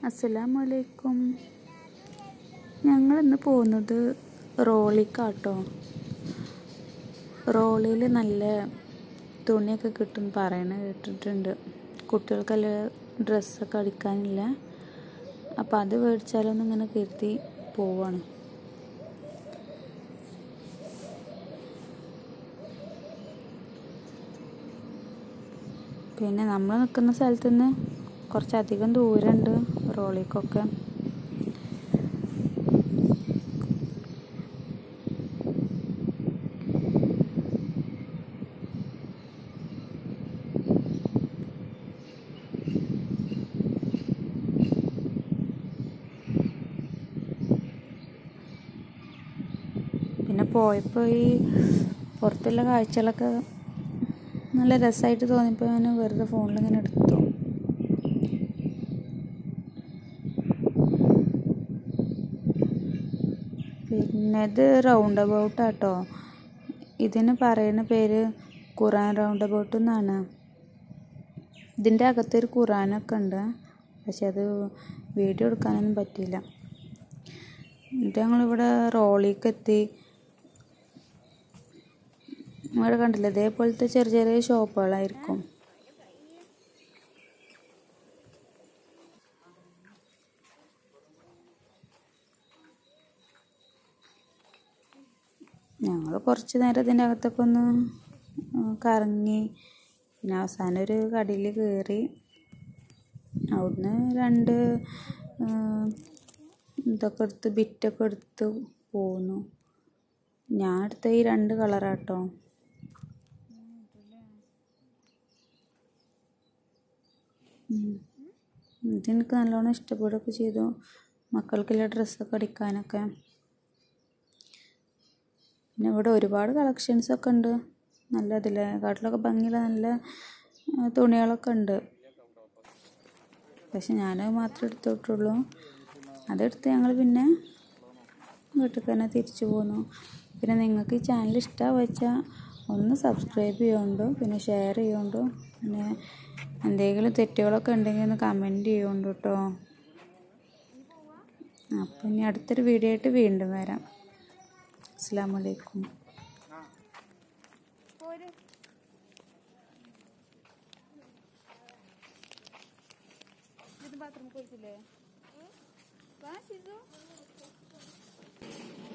അസ്സലാമു അലൈക്കും ഞങ്ങളിന്ന് പോകുന്നത് റോളിക്കാട്ടോ റോളിൽ നല്ല തുണിയൊക്കെ കിട്ടും പറയണ കേട്ടിട്ടുണ്ട് കുട്ടികൾക്കെല്ലാം ഡ്രസ്സൊക്കെ അടിക്കാനില്ല അപ്പോൾ അത് മേടിച്ചാലോന്ന് ഇങ്ങനെ കരുതി പോവാണ് പിന്നെ നമ്മൾ നിൽക്കുന്ന സ്ഥലത്ത് നിന്ന് കുറച്ചധികം ദൂരമുണ്ട് റോളിക്കൊക്കെ പിന്നെ പോയപ്പോൾ ഈ പുറത്തുള്ള കാഴ്ചകളൊക്കെ നല്ല രസമായിട്ട് തോന്നിയപ്പോൾ ഞാൻ വെറുതെ ഫോണിൽ ഇങ്ങനെ എടുത്തു പിന്നെ ഇത് റൗണ്ട് അബൌട്ട് ആട്ടോ ഇതിന് പറയുന്ന പേര് ഖുറാൻ റൗണ്ട് അബൌട്ട് എന്നാണ് ഇതിൻ്റെ അകത്തൊരു ഖുറാനൊക്കെ ഉണ്ട് പക്ഷെ അത് വീഡിയോ എടുക്കാനൊന്നും പറ്റിയില്ല എന്നിട്ട് ഞങ്ങളിവിടെ റോളിലേക്ക് എത്തി ഇവിടെ കണ്ടില്ലേ ഇതേപോലത്തെ ചെറിയ ചെറിയ ഷോപ്പുകളായിരിക്കും ഞങ്ങൾ കുറച്ച് നേരം ഇതിൻ്റെ അകത്തൊക്കെ ഒന്ന് കറങ്ങി പിന്നെ അവസാനം ഒരു കടയിൽ കയറി അവിടുന്ന് രണ്ട് ഇതൊക്കെ എടുത്ത് ബിറ്റൊക്കെ എടുത്ത് പോന്നു ഞാൻ എടുത്ത ഈ രണ്ട് കളറാട്ടോ ഇതെനിക്ക് നല്ലോണം ഇഷ്ടപ്പെടുകയൊക്കെ ചെയ്തു മക്കൾക്കുള്ള ഡ്രസ്സൊക്കെ അടിക്കാനൊക്കെ പിന്നെ ഇവിടെ ഒരുപാട് കളക്ഷൻസൊക്കെ ഉണ്ട് നല്ല ഇതിലെ കാട്ടിലൊക്കെ ഭംഗിയുള്ള നല്ല തുണികളൊക്കെ ഉണ്ട് പക്ഷെ ഞാനത് മാത്രമേ എടുത്തിട്ടുള്ളൂ അതെടുത്ത് ഞങ്ങൾ പിന്നെ വീട്ടിൽ തന്നെ തിരിച്ചു പോന്നു പിന്നെ നിങ്ങൾക്ക് ഈ ചാനൽ ഇഷ്ടമാവുക വെച്ചാൽ ഒന്ന് സബ്സ്ക്രൈബ് ചെയ്യുന്നുണ്ടോ പിന്നെ ഷെയർ ചെയ്യുന്നുണ്ടോ പിന്നെ എന്തെങ്കിലും തെറ്റുകളൊക്കെ ഉണ്ടെങ്കിൽ ഒന്ന് കമൻറ്റ് ചെയ്യുന്നുണ്ട് കേട്ടോ അപ്പം ഇനി അടുത്തൊരു വീഡിയോ ആയിട്ട് വീണ്ടും വരാം അസ്സാം വലൈക്കും ബാത്റൂം പോയിട്ടില്ലേ വാ ശിശു